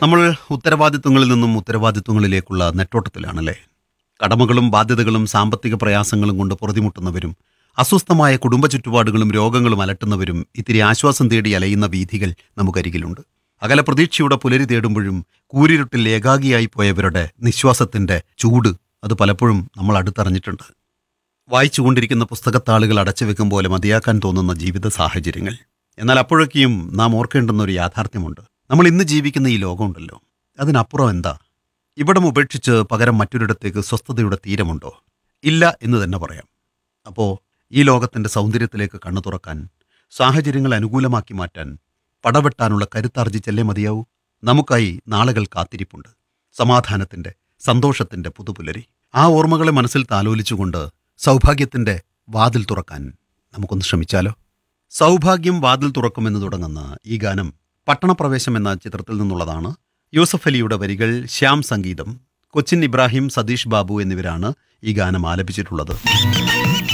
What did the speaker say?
നമ്മൾ ഉത്തരവാദിത്വങ്ങളിൽ നിന്നും ഉത്തരവാദിത്വങ്ങളിലേക്കുള്ള നെട്ടോട്ടത്തിലാണല്ലേ കടമകളും ബാധ്യതകളും സാമ്പത്തിക പ്രയാസങ്ങളും കൊണ്ട് പൊറുതിമുട്ടുന്നവരും അസ്വസ്ഥമായ കുടുംബ ചുറ്റുപാടുകളും രോഗങ്ങളും അലട്ടുന്നവരും ഇത്തിരി ആശ്വാസം തേടി അലയുന്ന വീഥികൾ നമുക്കരികിലുണ്ട് അകല പ്രതീക്ഷയുടെ പുലരി തേടുമ്പോഴും കൂരിരുട്ടിൽ ഏകാഗിയായി പോയവരുടെ നിശ്വാസത്തിന്റെ ചൂട് അത് പലപ്പോഴും നമ്മൾ അടുത്തറിഞ്ഞിട്ടുണ്ട് വായിച്ചുകൊണ്ടിരിക്കുന്ന പുസ്തകത്താളുകൾ അടച്ചു വെക്കും പോലെ മതിയാക്കാൻ തോന്നുന്ന ജീവിത സാഹചര്യങ്ങൾ എന്നാൽ അപ്പോഴൊക്കെയും നാം ഓർക്കേണ്ടുന്ന ഒരു യാഥാർത്ഥ്യമുണ്ട് നമ്മൾ ഇന്ന് ജീവിക്കുന്ന ഈ ലോകമുണ്ടല്ലോ അതിനപ്പുറം എന്താ ഇവിടം ഉപേക്ഷിച്ച് പകരം മറ്റൊരിടത്തേക്ക് സ്വസ്ഥതയുടെ തീരമുണ്ടോ ഇല്ല എന്ന് തന്നെ പറയാം അപ്പോൾ ഈ ലോകത്തിൻ്റെ സൗന്ദര്യത്തിലേക്ക് കണ്ണു തുറക്കാൻ സാഹചര്യങ്ങൾ അനുകൂലമാക്കി മാറ്റാൻ പടവെട്ടാനുള്ള കരുത്താർജിച്ചല്ലേ മതിയാവൂ നമുക്കായി നാളുകൾ കാത്തിരിപ്പുണ്ട് സമാധാനത്തിൻ്റെ സന്തോഷത്തിൻ്റെ പുതുപുലരി ആ ഓർമ്മകളെ മനസ്സിൽ താലോലിച്ചുകൊണ്ട് സൗഭാഗ്യത്തിൻ്റെ വാതിൽ തുറക്കാൻ നമുക്കൊന്ന് ശ്രമിച്ചാലോ സൗഭാഗ്യം വാതിൽ തുറക്കുമെന്ന് തുടങ്ങുന്ന ഈ ഗാനം പട്ടണപ്രവേശം എന്ന ചിത്രത്തിൽ നിന്നുള്ളതാണ് യൂസഫ് അലിയുടെ വരികൾ ശ്യാം സംഗീതം കൊച്ചിൻ ഇബ്രാഹിം സതീഷ് ബാബു എന്നിവരാണ് ഈ ഗാനം ആലപിച്ചിട്ടുള്ളത്